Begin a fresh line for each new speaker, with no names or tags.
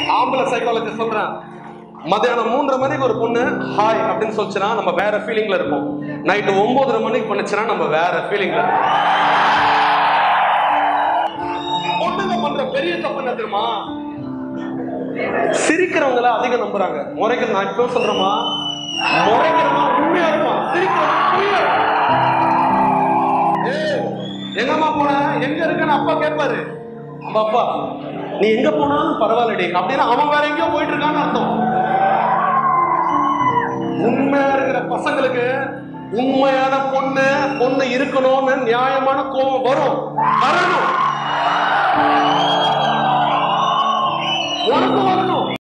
ஆம்பளை சைக்காலஜி சொல்றேன் மத்தியானம் மூன்றரை மணிக்கு ஒரு பொண்ணு ஹாய் அப்படின்னு சொல்லுச்சுன்னா நம்ம வேற ஃபீலிங்ல இருப்போம் நைட்டு ஒன்பதரை மணிக்கு பண்ணுச்சுன்னா நம்ம வேற ஃபீலிங்ல இருப்போம் பொண்ணுங்க பண்ற பெரிய தப்பு என்ன தெரியுமா சிரிக்கிறவங்கள அதிகம் நம்புறாங்க முறைக்கிற நான் இப்போ சொல்றேமா முறைக்கிறவன் உண்மையா இருப்பான் சிரிக்கிறவன் பொய்யா இருப்பான். ஏய், எங்கம்மா போன எங்க இருக்கன்னு அப்பா கேட்பாரு நம்ம அப்பா நீ எங்க போனாலும் பரவாயில்லடி அப்படின்னா அவன் வேற எங்கேயோ போயிட்டு இருக்கான்னு அர்த்தம் உண்மையா இருக்கிற பசங்களுக்கு உண்மையான பொண்ணு பொண்ணு இருக்கணும்னு நியாயமான கோபம் வரும் வரணும்